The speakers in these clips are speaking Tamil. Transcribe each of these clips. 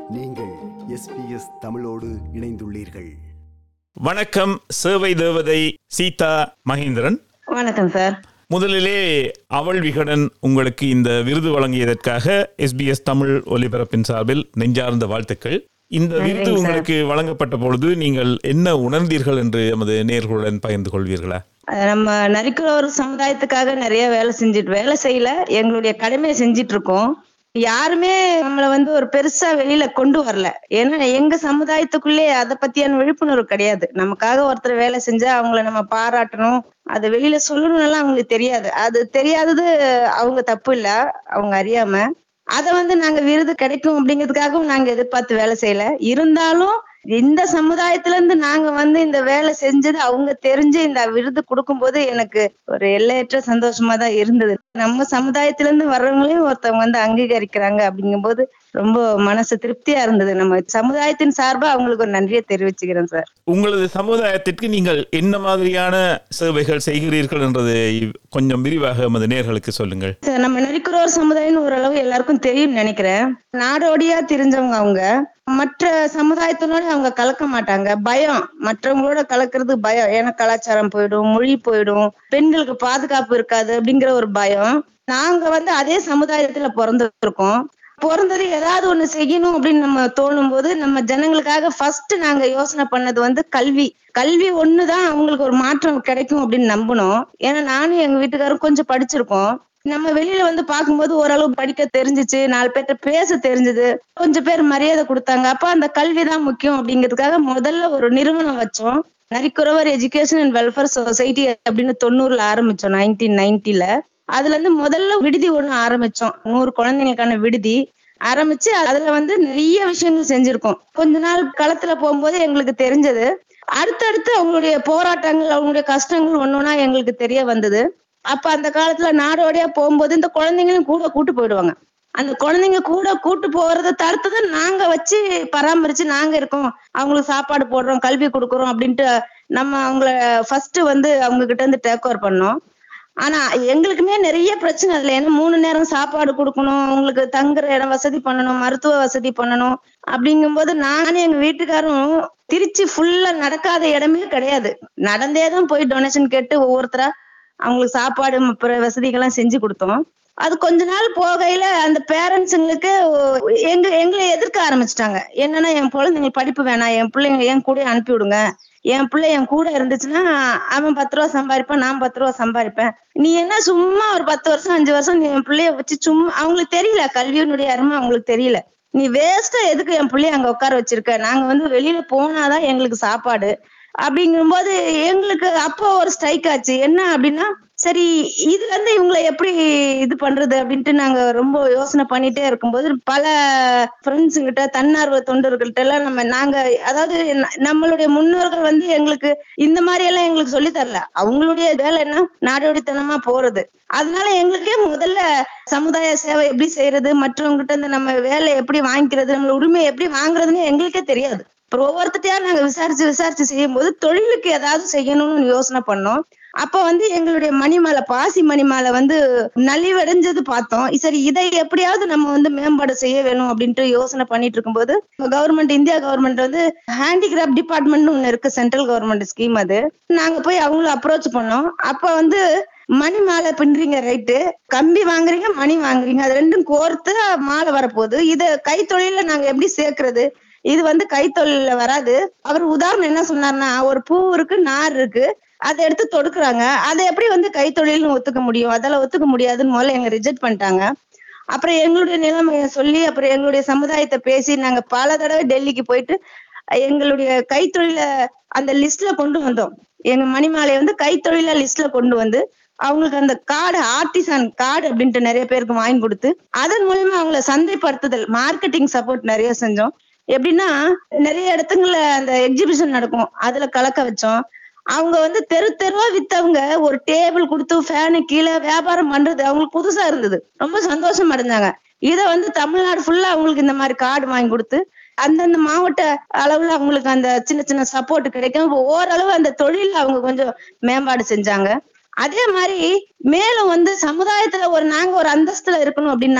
நீங்கள் எஸ்பிஎஸ் தமிழோடு இணைந்துள்ளீர்கள் வணக்கம் சேவை தேவதை சீதா மகேந்திரன் வணக்கம் சார் முதலிலே அவள் விகடன் உங்களுக்கு இந்த விருது வழங்கியதற்காக எஸ்பிஎஸ் தமிழ் ஒலிபரப்பின் சார்பில் நெஞ்சார்ந்த வாழ்த்துக்கள் இந்த விருது நன்றிங்க சார். உங்களுக்கு வழங்கப்பட்ட பொழுது நீங்கள் என்ன உணர்ந்தீர்கள் என்று எமது நேர்களுடன் பகிர்ந்து கொள்வீர்களா அஹ் நம்ம நரிக்குறவர் சமுதாயத்துக்காக நிறைய வேலை செஞ்சுட்டு வேலை செய்யல எங்களுடைய கடமையை செஞ்சிட்டு இருக்கோம் யாருமே நம்மள வந்து ஒரு பெருசா வெளியில கொண்டு வரல ஏன்னா எங்க சமுதாயத்துக்குள்ளே அதை பத்தியான விழிப்புணர்வு கிடையாது நமக்காக ஒருத்தர் வேலை செஞ்சா அவங்கள நம்ம பாராட்டணும் அதை வெளியில சொல்லணும்னால அவங்களுக்கு தெரியாது அது தெரியாதது அவங்க தப்பு இல்ல அவங்க அறியாம அதை வந்து நாங்க விருது கிடைக்கும் அப்படிங்கிறதுக்காகவும் நாங்க எதிர்பார்த்து வேலை செய்யல இருந்தாலும் இந்த சமுதாயத்துல இருந்து நாங்க வந்து இந்த வேலை செஞ்சது அவங்க தெரிஞ்சு இந்த விருது கொடுக்கும்போது எனக்கு ஒரு எல்லையற்ற சந்தோஷமா தான் இருந்தது நம்ம சமுதாயத்துல இருந்து வர்றவங்களையும் ஒருத்தவங்க வந்து அங்கீகரிக்கிறாங்க அப்படிங்கும்போது ரொம்ப மனசு திருப்தியா இருந்தது நம்ம சமுதாயத்தின் சார்பா அவங்களுக்கு ஒரு நன்றியை தெரிவிச்சுக்கிறேன் சார் உங்களது சமுதாயத்திற்கு நீங்கள் என்ன மாதிரியான சேவைகள் செய்கிறீர்கள் என்றதை கொஞ்சம் விரிவாக எமது நேர்களுக்கு சொல்லுங்கள் சார், நம்ம நரிக்குறவர் சமுதாயம்னு ஓரளவு எல்லாருக்கும் தெரியும்னு நினைக்கிறேன் நாடோடியா தெரிஞ்சவங்க அவங்க மற்ற சமுதாயத்தினோட அவங்க கலக்க மாட்டாங்க பயம் மற்றவங்களோட கலக்கிறது பயம் ஏன்னா கலாச்சாரம் போயிடும் மொழி போயிடும் பெண்களுக்கு பாதுகாப்பு இருக்காது அப்படிங்கிற ஒரு பயம் நாங்க வந்து அதே சமுதாயத்துல பிறந்திருக்கோம் பிறந்தது ஏதாவது ஒண்ணு செய்யணும் அப்படின்னு நம்ம தோணும் போது நம்ம ஜனங்களுக்காக ஃபர்ஸ்ட் நாங்க யோசனை பண்ணது வந்து கல்வி கல்வி ஒண்ணுதான் அவங்களுக்கு ஒரு மாற்றம் கிடைக்கும் அப்படின்னு நம்பணும் ஏன்னா நானும் எங்க வீட்டுக்காரும் கொஞ்சம் படிச்சிருக்கோம் நம்ம வெளியில வந்து பார்க்கும்போது ஓரளவு படிக்க தெரிஞ்சுச்சு நாலு பேர்ட்ட பேச தெரிஞ்சது கொஞ்சம் பேர் மரியாதை கொடுத்தாங்க அப்ப அந்த கல்வி தான் முக்கியம் அப்படிங்கிறதுக்காக முதல்ல ஒரு நிறுவனம் வச்சோம் Narikuravar education and welfare society அப்படின்னு தொண்ணூறுல ஆரம்பிச்சோம் நைன்டீன் நைன்டில அதுல இருந்து முதல்ல விடுதி ஒண்ணு ஆரம்பிச்சோம் நூறு குழந்தைங்களுக்கான விடுதி ஆரம்பிச்சு அதுல வந்து நிறைய விஷயங்கள் செஞ்சிருக்கோம் கொஞ்ச நாள் களத்துல போகும்போது எங்களுக்கு தெரிஞ்சது அடுத்தடுத்து அவங்களுடைய போராட்டங்கள் அவங்களுடைய கஷ்டங்கள் ஒன்னொன்னா எங்களுக்கு தெரிய வந்தது அப்ப அந்த காலத்துல நாடோடியா போகும்போது இந்த குழந்தைங்களையும் கூட கூட்டு போயிடுவாங்க அந்த குழந்தைங்க கூட கூட்டு போறதை தடுத்ததை நாங்க வச்சு பராமரிச்சு நாங்க இருக்கோம் அவங்களுக்கு சாப்பாடு போடுறோம் கல்வி கொடுக்குறோம் அப்படின்ட்டு நம்ம அவங்கள ஃபர்ஸ்ட் வந்து அவங்க கிட்ட இருந்து டேக் ஓவர் பண்ணோம் ஆனா எங்களுக்குமே நிறைய பிரச்சனை அதுல ஏன்னா மூணு நேரம் சாப்பாடு கொடுக்கணும் அவங்களுக்கு தங்குற இடம் வசதி பண்ணணும் மருத்துவ வசதி பண்ணணும் அப்படிங்கும்போது நானும் எங்க வீட்டுக்காரும் திருச்சி ஃபுல்லா நடக்காத இடமே கிடையாது நடந்தே தான் போய் டொனேஷன் கேட்டு ஒவ்வொருத்தரா அவங்களுக்கு சாப்பாடு பிற வசதிகள்லாம் செஞ்சு கொடுத்தோம் அது கொஞ்ச நாள் போகையில அந்த பேரண்ட்ஸுங்களுக்கு எங்க எங்களை எதிர்க்க ஆரம்பிச்சிட்டாங்க என்னன்னா என் குழந்தைங்க படிப்பு வேணாம் என் பிள்ளைங்க என் கூட அனுப்பி விடுங்க என் பிள்ளை என் கூட இருந்துச்சுன்னா அவன் பத்து ரூபா சம்பாதிப்பான் நான் பத்து ரூபா சம்பாதிப்பேன் நீ என்ன சும்மா ஒரு பத்து வருஷம் அஞ்சு வருஷம் நீ என் பிள்ளைய வச்சு சும்மா அவங்களுக்கு தெரியல கல்வியினுடைய அருமை அவங்களுக்கு தெரியல நீ வேஸ்டா எதுக்கு என் பிள்ளைய அங்க உட்கார வச்சிருக்க நாங்க வந்து வெளியில போனாதான் எங்களுக்கு சாப்பாடு அப்படிங்கும்போது எங்களுக்கு அப்போ ஒரு ஸ்ட்ரைக் ஆச்சு என்ன அப்படின்னா சரி இதுல இருந்து இவங்களை எப்படி இது பண்றது அப்படின்ட்டு நாங்க ரொம்ப யோசனை பண்ணிட்டே இருக்கும்போது பல ஃப்ரெண்ட்ஸ் கிட்ட தன்னார்வ தொண்டர்கள்ட்ட எல்லாம் நம்ம நாங்க அதாவது ந- நம்மளுடைய முன்னோர்கள் வந்து எங்களுக்கு இந்த மாதிரி எல்லாம் எங்களுக்கு சொல்லி தரல அவங்களுடைய வேலை என்ன நாடோடித்தனமா போறது அதனால எங்களுக்கே முதல்ல சமுதாய சேவை எப்படி செய்யறது மற்றவங்க கிட்ட இருந்து நம்ம வேலை எப்படி வாங்கிக்கிறது நம்மள உரிமை எப்படி வாங்குறதுன்னு எங்களுக்கே தெரியாது அப்புறம் ஒவ்வொருத்தையா நாங்க விசாரிச்சு விசாரிச்சு செய்யும் போது தொழிலுக்கு ஏதாவது செய்யணும்னு யோசனை பண்ணோம் அப்ப வந்து எங்களுடைய மணிமாலை பாசி மணிமாலை வந்து நலிவடைஞ்சது பார்த்தோம் சரி இதை எப்படியாவது நம்ம வந்து மேம்பாடு செய்ய வேணும் அப்படின்ட்டு யோசனை பண்ணிட்டு இருக்கும்போது கவர்மெண்ட் இந்தியா கவர்மெண்ட் வந்து ஹேண்டிகிராஃப்ட் டிபார்ட்மெண்ட் ஒண்ணு இருக்கு சென்ட்ரல் கவர்மெண்ட் ஸ்கீம் அது நாங்க போய் அவங்கள அப்ரோச் பண்ணோம் அப்ப வந்து மணி மாலை பின்றீங்க ரைட்டு கம்பி வாங்குறீங்க மணி வாங்குறீங்க அது ரெண்டும் கோர்த்து மாலை வரப்போகுது இத கைத்தொழில நாங்க எப்படி சேர்க்கறது இது வந்து கைத்தொழில வராது அவர் உதாரணம் என்ன சொன்னார்னா ஒரு பூ இருக்கு நார் இருக்கு அதை எடுத்து தொடுக்குறாங்க அதை எப்படி வந்து கைத்தொழில்னு ஒத்துக்க முடியும் அதெல்லாம் ஒத்துக்க முடியாதுன்னு முதல்ல எங்க ரிஜெக்ட் பண்ணிட்டாங்க அப்புறம் எங்களுடைய நிலைமைய சொல்லி அப்புறம் எங்களுடைய சமுதாயத்தை பேசி நாங்க பல தடவை டெல்லிக்கு போயிட்டு எங்களுடைய கைத்தொழில அந்த லிஸ்ட்ல கொண்டு வந்தோம் எங்க மணிமாலையை வந்து கைத்தொழில லிஸ்ட்ல கொண்டு வந்து அவங்களுக்கு அந்த கார்டு ஆர்டிசான் கார்டு அப்படின்ட்டு நிறைய பேருக்கு வாங்கி கொடுத்து அதன் மூலியமா அவங்கள சந்தைப்படுத்துதல் மார்க்கெட்டிங் சப்போர்ட் நிறைய செஞ்சோம் எப்படின்னா நிறைய இடத்துங்கள்ல அந்த எக்ஸிபிஷன் நடக்கும் அதுல கலக்க வச்சோம் அவங்க வந்து தெரு தெருவா வித்தவங்க ஒரு டேபிள் கொடுத்து ஃபேனு கீழே வியாபாரம் பண்றது அவங்களுக்கு புதுசா இருந்தது ரொம்ப சந்தோஷம் அடைஞ்சாங்க இத வந்து தமிழ்நாடு ஃபுல்லா அவங்களுக்கு இந்த மாதிரி கார்டு வாங்கி கொடுத்து அந்தந்த மாவட்ட அளவுல அவங்களுக்கு அந்த சின்ன சின்ன சப்போர்ட் கிடைக்கும் இப்ப ஓரளவு அந்த தொழில்ல அவங்க கொஞ்சம் மேம்பாடு செஞ்சாங்க அதே மாதிரி மேலும் வந்து சமுதாயத்துல ஒரு நாங்க ஒரு அந்தஸ்துல இருக்கணும் அப்படின்னா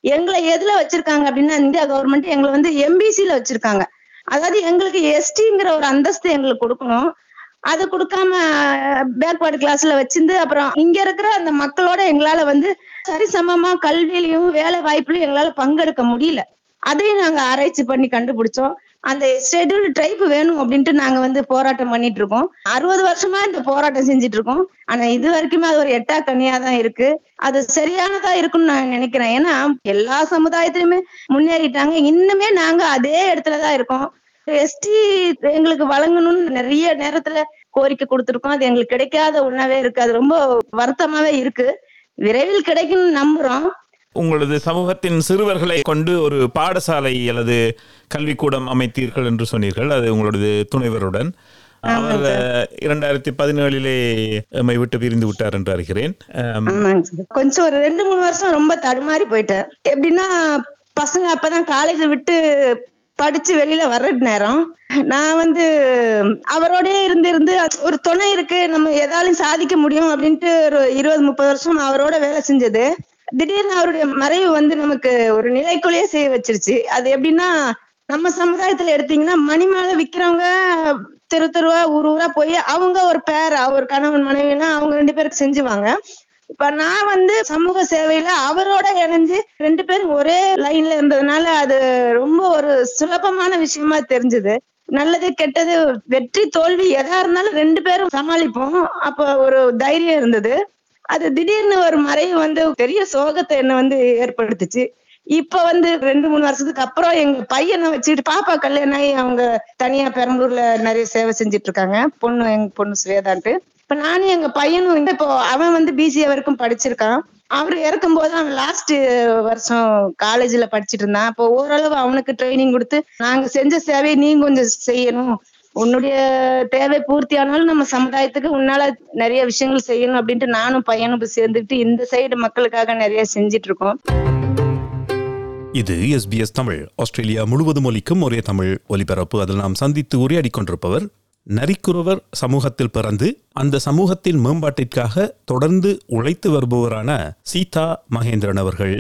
எங்களை எதுல வச்சிருக்காங்க அப்படின்னா இந்தியா கவர்மெண்ட் எங்களை வந்து எம்பிசில வச்சிருக்காங்க அதாவது எங்களுக்கு எஸ்டிங்கிற ஒரு அந்தஸ்து எங்களுக்கு கொடுக்கணும் அது கொடுக்காம பேக்வர்டு கிளாஸ்ல வச்சிருந்து அப்புறம் இங்க இருக்கிற அந்த மக்களோட எங்களால வந்து சரிசமமா கல்வியிலையும் வேலை வாய்ப்புலயும் எங்களால பங்கெடுக்க முடியல அதையும் நாங்க ஆராய்ச்சி பண்ணி கண்டுபிடிச்சோம் அந்த ஷெட்யூல்டு ட்ரைப் வேணும் அப்படின்ட்டு நாங்க வந்து போராட்டம் பண்ணிட்டு இருக்கோம் அறுபது வருஷமா இந்த போராட்டம் செஞ்சுட்டு இருக்கோம் ஆனா இது வரைக்குமே அது ஒரு எட்டா கனியா தான் இருக்கு அது சரியானதா இருக்கும்னு நான் நினைக்கிறேன் ஏன்னா எல்லா சமுதாயத்திலுமே முன்னேறிட்டாங்க இன்னுமே நாங்க அதே இடத்துலதான் இருக்கோம் எஸ்டி எங்களுக்கு வழங்கணும்னு நிறைய நேரத்துல கோரிக்கை கொடுத்திருக்கோம் அது எங்களுக்கு கிடைக்காத ஒண்ணாவே இருக்கு அது ரொம்ப வருத்தமாவே இருக்கு விரைவில் கிடைக்கும்னு நம்புறோம் உங்களது சமூகத்தின் சிறுவர்களை கொண்டு ஒரு பாடசாலை அல்லது கல்விக்கூடம் அமைத்தீர்கள் என்று சொன்னீர்கள் அது உங்களது துணைவருடன் அவர் இரண்டாயிரத்தி பதினேழிலே எம்மை விட்டு பிரிந்து விட்டார் என்று அறிகிறேன் அம், ஆமாங்க சார் கொஞ்சம் ஒரு ரெண்டு மூணு வருஷம் ரொம்ப தடுமாறி போயிட்டேன் எப்படின்னா பசங்க அப்பதான் காலேஜ் விட்டு படிச்சு வெளியில வர்ற நேரம் நான் வந்து அவரோடயே இருந்து இருந்து ஒரு துணை இருக்கு நம்ம எதாலையும் சாதிக்க முடியும் அப்படின்ட்டு ஒரு இருபது முப்பது வருஷம் அவரோட வேலை செஞ்சது திடீர்னு அவருடைய மறைவு வந்து நமக்கு ஒரு நிலைக்குள்ளேயே செய்ய வச்சிருச்சு அது எப்படின்னா நம்ம சமுதாயத்துல எடுத்தீங்கன்னா மணி மேல விக்கிறவங்க தெரு தெருவா ஊர் ஊரா போய் அவங்க ஒரு பேர் அவர் கணவன் மனைவினா அவங்க ரெண்டு பேருக்கு செஞ்சுவாங்க இப்ப நான் வந்து சமூக சேவையில அவரோட இணைஞ்சு ரெண்டு பேரும் ஒரே லைன்ல இருந்ததுனால அது ரொம்ப ஒரு சுலபமான விஷயமா தெரிஞ்சது நல்லது கெட்டது வெற்றி தோல்வி எதா இருந்தாலும் ரெண்டு பேரும் சமாளிப்போம் அப்ப ஒரு தைரியம் இருந்தது அது திடீர்னு ஒரு மறைவு வந்து பெரிய சோகத்தை என்ன வந்து ஏற்படுத்துச்சு இப்ப வந்து ரெண்டு மூணு வருஷத்துக்கு அப்புறம் எங்க பையனை வச்சுட்டு பாப்பா கல்யாணம் ஆகி அவங்க தனியா பெரம்பலூர்ல நிறைய சேவை செஞ்சுட்டு இருக்காங்க பொண்ணு எங்க பொண்ணு சுவேதான்ட்டு இப்ப நானும் எங்க பையனும் வந்து இப்போ அவன் வந்து பிசிஏ வரைக்கும் படிச்சிருக்கான் அவர் இறக்கும் போது அவன் லாஸ்ட் வருஷம் காலேஜ்ல படிச்சிட்டு இருந்தான் அப்போ ஓரளவு அவனுக்கு ட்ரைனிங் கொடுத்து நாங்க செஞ்ச சேவையை நீ கொஞ்சம் செய்யணும் உன்னுடைய தேவை பூர்த்தி ஆனாலும் நம்ம சமுதாயத்துக்கு உன்னால நிறைய விஷயங்கள் செய்யணும் அப்படின்ட்டு நானும் பையனும் இப்ப சேர்ந்துட்டு இந்த சைடு மக்களுக்காக நிறைய செஞ்சிட்டு இருக்கோம் இது எஸ்பிஎஸ் தமிழ் ஆஸ்திரேலியா முழுவதும் ஒலிக்கும் ஒரே தமிழ் ஒலிபரப்பு அதில் நாம் சந்தித்து உரையாடி கொண்டிருப்பவர் நரிக்குறவர் சமூகத்தில் பிறந்து அந்த சமூகத்தின் மேம்பாட்டிற்காக தொடர்ந்து உழைத்து வருபவரான சீதா மகேந்திரன் அவர்கள்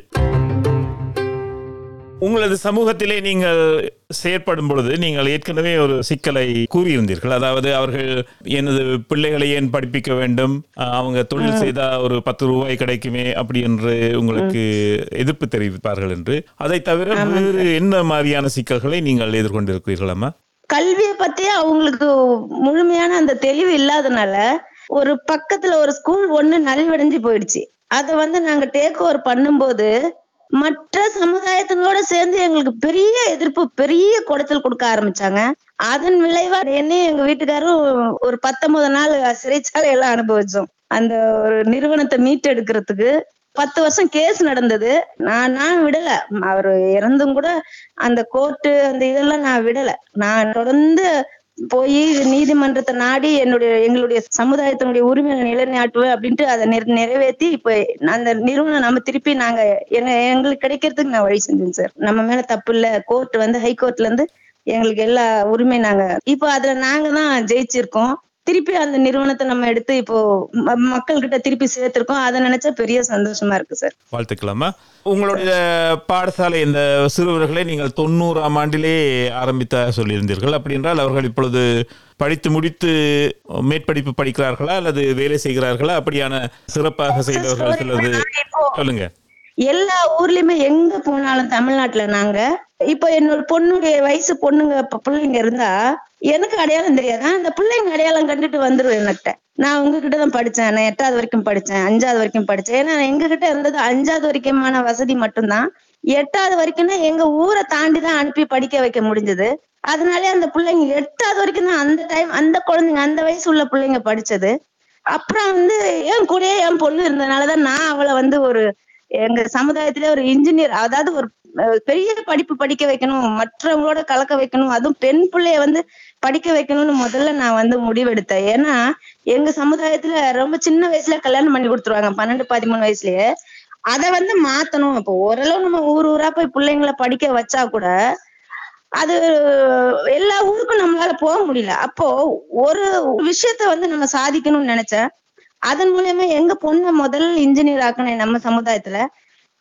உங்களது சமூகத்திலே நீங்கள் செயற்படும் பொழுது நீங்கள் ஏற்கனவே ஒரு சிக்கலை கூறியிருந்தீர்கள் அதாவது அவர்கள் எனது பிள்ளைகளை ஏன் படிப்பிக்க வேண்டும் அஹ், அவங்க தொழில் செய்தா ஒரு பத்து ரூபாய் கிடைக்குமே அப்படி என்று உங்களுக்கு எதிர்ப்பு தெரிவிப்பார்கள் என்று அதை தவிர வேறு என்ன மாதிரியான சிக்கல்களை நீங்கள் எதிர்கொண்டிருக்கிறீர்களாமா கல்வியை பத்தி அவங்களுக்கு முழுமையான அந்த தெளிவு இல்லாதனால ஒரு பக்கத்துல ஒரு ஸ்கூல் ஒண்ணு நலிவடைஞ்சு போயிடுச்சு அதை வந்து நாங்க டேக் ஓவர் பண்ணும்போது மற்ற சமுதாயத்தினோட சேர்ந்து எங்களுக்கு பெரிய எதிர்ப்பு பெரிய குடைச்சல் கொடுக்க ஆரம்பிச்சாங்க அதன் விளைவா என்னையும் எங்க வீட்டுக்காரும் ஒரு பத்தொன்பது நாள் சிறைச்சாலை எல்லாம் அனுபவிச்சோம் அந்த ஒரு நிறுவனத்தை மீட்டெடுக்கிறதுக்கு பத்து வருஷம் கேஸ் நடந்தது நான் நான் விடல அவர் இறந்தும் கூட அந்த கோர்ட்டு அந்த இதெல்லாம் நான் விடல நான் தொடர்ந்து போய் நீதிமன்றத்தை நாடி என்னுடைய எங்களுடைய சமுதாயத்தினுடைய உரிமையை நிலைநாட்டுவேன் அப்படின்ட்டு அதை நிற- நிறைவேத்தி இப்ப அந்த நிறுவனம் நம்ம திருப்பி நாங்க எங்க எங்களுக்கு கிடைக்கிறதுக்கு நான் வழி செஞ்சேன் சார் நம்ம மேல தப்பு இல்ல கோர்ட் வந்து ஹை கோர்ட்ல இருந்து எங்களுக்கு எல்லா உரிமை நாங்க இப்போ அதுல நாங்க தான் ஜெயிச்சிருக்கோம் திருப்பி அந்த நிறுவனத்தை நம்ம எடுத்து இப்போ ம- மக்கள்கிட்ட திருப்பி சேர்த்திருக்கோம் அதை நினைச்சா பெரிய சந்தோஷமா இருக்கு சார் வாழ்த்துக்கலாமா உங்களுடைய பாடசாலை இந்த சிறுவர்களை நீங்கள் தொண்ணூறாம் ஆண்டிலே ஆரம்பித்த சொல்லியிருந்தீர்கள் அப்படி என்றால் அவர்கள் இப்பொழுது படித்து முடித்து மேற்படிப்பு படிக்கிறார்களா அல்லது வேலை செய்கிறார்களா அப்படியான சிறப்பாக செய்தவர்கள் சிலது சொல்லுங்க எல்லா ஊர்லயுமே எங்க போனாலும் தமிழ்நாட்டுல நாங்க இப்ப என்னோட பொண்ணுடைய வயசு பொண்ணுங்க இப்ப பிள்ளைங்க இருந்தா எனக்கு அடையாளம் தெரியாது அந்த பிள்ளைங்க அடையாளம் கண்டுட்டு வந்துரும் என்கிட்ட நான் உங்ககிட்ட தான் படிச்சேன் நான் எட்டாவது வரைக்கும் படிச்சேன் அஞ்சாவது வரைக்கும் படிச்சேன் ஏன்னா எங்க கிட்ட இருந்தது அஞ்சாவது வரைக்குமான வசதி மட்டும்தான் எட்டாவது வரைக்கும்னா எங்க ஊரை தாண்டி தான் அனுப்பி படிக்க வைக்க முடிஞ்சது அதனாலே அந்த பிள்ளைங்க எட்டாவது வரைக்கும் தான் அந்த டைம் அந்த குழந்தைங்க அந்த வயசு உள்ள பிள்ளைங்க படிச்சது அப்புறம் வந்து என் கூடயே என் பொண்ணு இருந்ததுனாலதான் நான் அவளை வந்து ஒரு எங்க சமுதாயத்திலே ஒரு இன்ஜினியர் அதாவது ஒரு அஹ், பெரிய படிப்பு படிக்க வைக்கணும் மற்றவங்களோட கலக்க வைக்கணும் அதுவும் பெண் பிள்ளைய வந்து படிக்க வைக்கணும்னு முதல்ல நான் வந்து முடிவெடுத்தேன் ஏன்னா எங்க சமுதாயத்துல ரொம்ப சின்ன வயசுல கல்யாணம் பண்ணி கொடுத்துருவாங்க பன்னெண்டு பதிமூணு வயசுலயே அதை வந்து மாத்தணும் இப்போ ஓரளவு நம்ம ஊர் ஊரா போய் பிள்ளைங்களை படிக்க வச்சா கூட அது எல்லா ஊருக்கும் நம்மளால போக முடியல அப்போ ஒரு விஷயத்த வந்து நம்ம சாதிக்கணும்னு நினைச்சேன் அதன் மூலியமா எங்க பொண்ணை முதல்ல இன்ஜினியர் ஆக்கினேன் நம்ம சமுதாயத்துல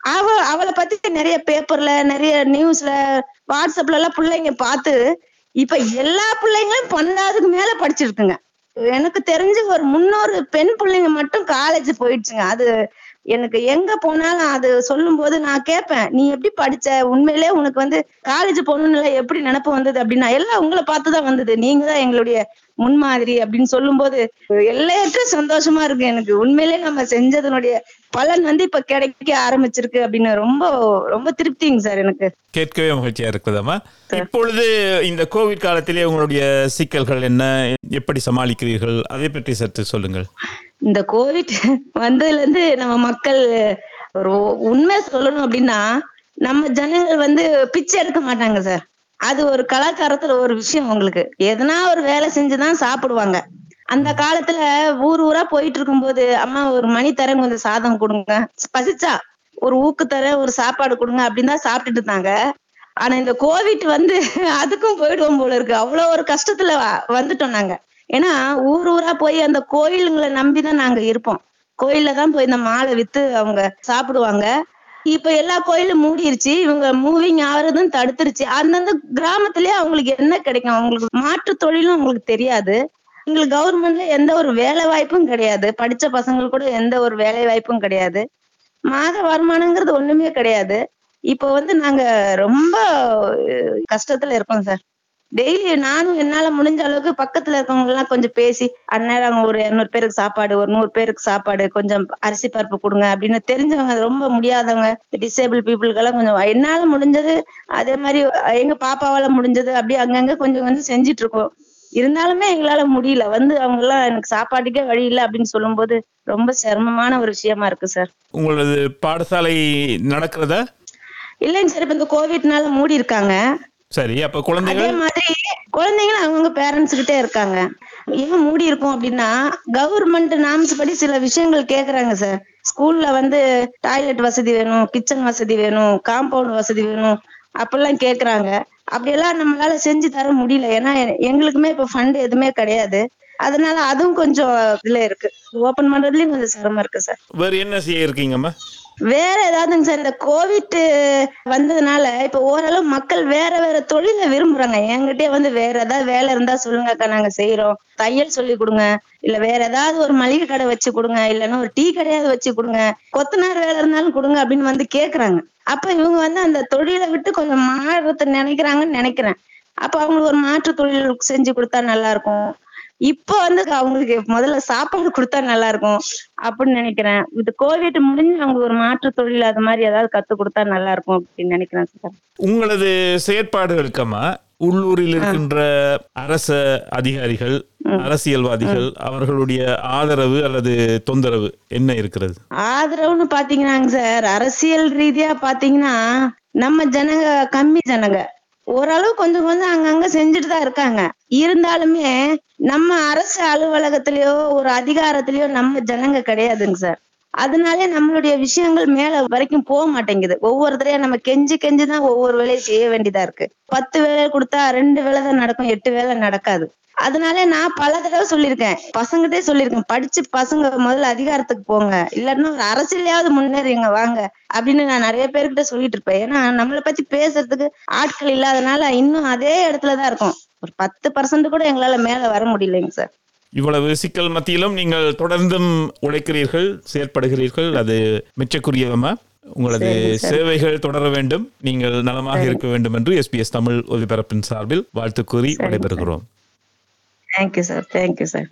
அவ அவளை பத்தி நிறைய பேப்பர்ல நிறைய நியூஸ்ல வாட்ஸ்அப்ல எல்லாம் பிள்ளைங்க பார்த்து இப்ப எல்லா பிள்ளைங்களும் பன்னெண்டாவதுக்கு மேல படிச்சிருக்குங்க எனக்கு தெரிஞ்சு ஒரு முன்னூறு பெண் பிள்ளைங்க மட்டும் காலேஜ் போயிடுச்சுங்க அது எனக்கு எங்க போனாலும் அது சொல்லும் போது நான் கேட்பேன் நீ எப்படி படிச்ச உண்மையிலே உனக்கு வந்து காலேஜ் போகணும்னு எப்படி நினப்பு வந்தது அப்படின்னா எல்லாம் உங்களை பார்த்துதான் வந்தது நீங்க தான் எங்களுடைய முன்மாதிரி அப்படின்னு சொல்லும்போது எல்லையற்ற சந்தோஷமா இருக்கு எனக்கு உண்மையிலே நம்ம செஞ்சதனுடைய பலன் வந்து இப்ப கிடைக்க ஆரம்பிச்சிருக்கு அப்படின்னு ரொம்ப ரொம்ப திருப்திங்க சார் எனக்கு கேட்கவே மகிழ்ச்சியா இருக்குதாம்மா இப்பொழுது இந்த கோவிட் காலத்திலே உங்களுடைய சிக்கல்கள் என்ன எப்படி சமாளிக்கிறீர்கள் அதை பற்றி சற்று சொல்லுங்கள் இந்த கோவிட் வந்ததுல இருந்து நம்ம மக்கள் ஒரு உண்மை சொல்லணும் அப்படின்னா நம்ம ஜனங்கள் வந்து பிச்சை எடுக்க மாட்டாங்க சார் அது ஒரு கலாச்சாரத்துல ஒரு விஷயம் உங்களுக்கு எதனா ஒரு வேலை செஞ்சுதான் சாப்பிடுவாங்க அந்த காலத்துல ஊர் ஊரா போயிட்டு இருக்கும்போது அம்மா ஒரு மணி தரேன் கொஞ்சம் சாதம் கொடுங்க பசிச்சா ஒரு ஊக்கு தரேன் ஒரு சாப்பாடு கொடுங்க அப்படின்னு தான் சாப்பிட்டுட்டு இருந்தாங்க ஆனா இந்த கோவிட் வந்து அதுக்கும் போயிடுவோம் போல இருக்கு அவ்வளவு ஒரு கஷ்டத்துல வ- வந்துட்டோம் நாங்க ஏன்னா ஊர் ஊரா போய் அந்த கோயிலுங்களை நம்பிதான் நாங்க இருப்போம் கோயில்ல தான் போய் இந்த மாலை வித்து அவங்க சாப்பிடுவாங்க இப்ப எல்லா கோயிலும் மூடிருச்சு இவங்க மூவிங் ஆகுறதும் தடுத்துருச்சு அந்தந்த கிராமத்திலேயே அவங்களுக்கு என்ன கிடைக்கும் அவங்களுக்கு மாற்று தொழிலும் அவங்களுக்கு தெரியாது எங்களுக்கு கவர்மெண்ட்ல எந்த ஒரு வேலை வாய்ப்பும் கிடையாது படிச்ச பசங்களுக்கு கூட எந்த ஒரு வேலை வாய்ப்பும் கிடையாது மாத வருமானங்கிறது ஒண்ணுமே கிடையாது இப்போ வந்து நாங்க ரொம்ப அஹ், கஷ்டத்துல இருக்கோம் சார் டெய்லி நானும் என்னால முடிஞ்ச அளவுக்கு பக்கத்துல இருக்கவங்க எல்லாம் கொஞ்சம் பேசி அந்நேரம் ஒரு இருநூறு பேருக்கு சாப்பாடு ஒரு நூறு பேருக்கு சாப்பாடு கொஞ்சம் அரிசி பருப்பு கொடுங்க அப்படின்னு தெரிஞ்சவங்க ரொம்ப முடியாதவங்க டிசேபிள் பீப்புளுக்கு எல்லாம் கொஞ்சம் என்னால முடிஞ்சது அதே மாதிரி எங்க பாப்பாவால முடிஞ்சது அப்படியே அங்கங்க கொஞ்சம் கொஞ்சம் செஞ்சிட்டு இருக்கோம் இருந்தாலுமே எங்களால முடியல வந்து அவங்க எல்லாம் எனக்கு சாப்பாட்டுக்கே வழி இல்லை அப்படின்னு சொல்லும்போது ரொம்ப சிரமமான ஒரு விஷயமா இருக்கு சார் உங்களது பாடசாலை நடக்கிறதா இல்லைங்க சார் இப்ப இந்த கோவிட்னால மூடி இருக்காங்க சரி அப்ப அதே குழந்தைகள் மாதிரி குழந்தைங்களும் அவங்கவுங்க பேரண்ட்ஸ் கிட்டே இருக்காங்க ஏன் மூடி இருக்கும் அப்படின்னா கவர்மெண்ட் நாம்ஸ் படி சில விஷயங்கள் கேக்குறாங்க சார் ஸ்கூல்ல வந்து டாய்லெட் வசதி வேணும் கிச்சன் வசதி வேணும் காம்பவுண்ட் வசதி வேணும் அப்படிலாம் கேக்குறாங்க அப்படியெல்லாம் நம்மளால செஞ்சு தர முடியல ஏன்னா எ- எங்களுக்குமே இப்ப ஃபண்ட் எதுவுமே கிடையாது அதனால அதுவும் கொஞ்சம் இதுல இருக்கு ஓபன் பண்றதுலயும் கொஞ்சம் சிரமம் இருக்கு சார் வேறு என்ன செய்ய இருக்கீங்கம்மா வேற ஏதாவதுங்க சார் இந்த கோவிட் வந்ததுனால இப்ப ஓரளவு மக்கள் வேற வேற தொழில விரும்புறாங்க என்கிட்டயே வந்து வேற ஏதாவது வேலை இருந்தா சொல்லுங்க அக்கா நாங்க செய்யறோம் தையல் சொல்லி கொடுங்க இல்ல வேற ஏதாவது ஒரு மளிகை கடை வச்சு கொடுங்க இல்லைன்னா ஒரு டீ கடையாவது வச்சு கொடுங்க கொத்தனார் வேலை இருந்தாலும் கொடுங்க அப்படின்னு வந்து கேக்குறாங்க அப்ப இவங்க வந்து அந்த தொழிலை விட்டு கொஞ்சம் மாறுறத நினைக்கிறாங்கன்னு நினைக்கிறேன் அப்ப அவங்களுக்கு ஒரு மாற்று தொழில் செஞ்சு கொடுத்தா நல்லா இருக்கும் இப்போ வந்து அவங்களுக்கு முதல்ல சாப்பாடு கொடுத்தா நல்லா இருக்கும் அப்படின்னு நினைக்கிறேன் இது கோவிட் முடிஞ்சு அவங்க ஒரு மாற்று தொழில் அது மாதிரி ஏதாவது கத்து கொடுத்தா நல்லா இருக்கும் அப்படின்னு நினைக்கிறேன் சார் உங்களது செயற்பாடுகளுக்கம்மா உள்ளூரில் இருக்கின்ற அரச அதிகாரிகள் அரசியல்வாதிகள் அவர்களுடைய ஆதரவு அல்லது தொந்தரவு என்ன இருக்கிறது ஆதரவுன்னு பாத்தீங்கன்னாங்க சார் அரசியல் ரீதியா பாத்தீங்கன்னா நம்ம ஜனங்க கம்மி ஜனங்க ஓரளவு கொஞ்சம் கொஞ்சம் அங்கங்க செஞ்சுட்டு தான் இருக்காங்க இருந்தாலுமே நம்ம அரசு அலுவலகத்திலயோ ஒரு அதிகாரத்திலயோ நம்ம ஜனங்க கிடையாதுங்க சார் அதனாலே நம்மளுடைய விஷயங்கள் மேல வரைக்கும் போக மாட்டேங்குது ஒவ்வொருத்தரையும் நம்ம கெஞ்சி கெஞ்சி தான் ஒவ்வொரு வேலையை செய்ய வேண்டியதா இருக்கு பத்து வேலை கொடுத்தா ரெண்டு வேலை தான் நடக்கும் எட்டு வேலை நடக்காது அதனால நான் பல தடவை சொல்லியிருக்கேன் பசங்கிட்டே சொல்லியிருக்கேன் படிச்சு பசங்க முதல்ல அதிகாரத்துக்கு போங்க இல்லன்னா ஒரு அரசியலையாவது முன்னேறிங்க வாங்க அப்படின்னு நான் நிறைய பேர்கிட்ட சொல்லிட்டு இருப்பேன் ஏன்னா நம்மளை பத்தி பேசுறதுக்கு ஆட்கள் இல்லாதனால இன்னும் அதே இடத்துலதான் இருக்கோம் ஒரு பத்து பர்சன்ட் கூட எங்களால மேல வர முடியலைங்க சார் இவ்வளவு சிக்கல் மத்தியிலும் நீங்கள் தொடர்ந்தும் உழைக்கிறீர்கள் செயற்படுகிறீர்கள் அது மிச்சக்குரியதமா உங்களது சேவைகள் தொடர வேண்டும் நீங்கள் நலமாக இருக்க வேண்டும் என்று எஸ்பிஎஸ் தமிழ் ஒலிபரப்பின் சார்பில் வாழ்த்து கூறி விடைபெறுகிறோம் தேங்க்யூ சார் தேங்க்யூ சார்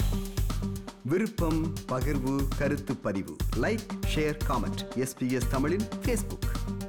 விருப்பம் பகிர்வு கருத்து பதிவு லைக் ஷேர் காமெண்ட் எஸ்பிஎஸ் தமிழின் ஃபேஸ்புக்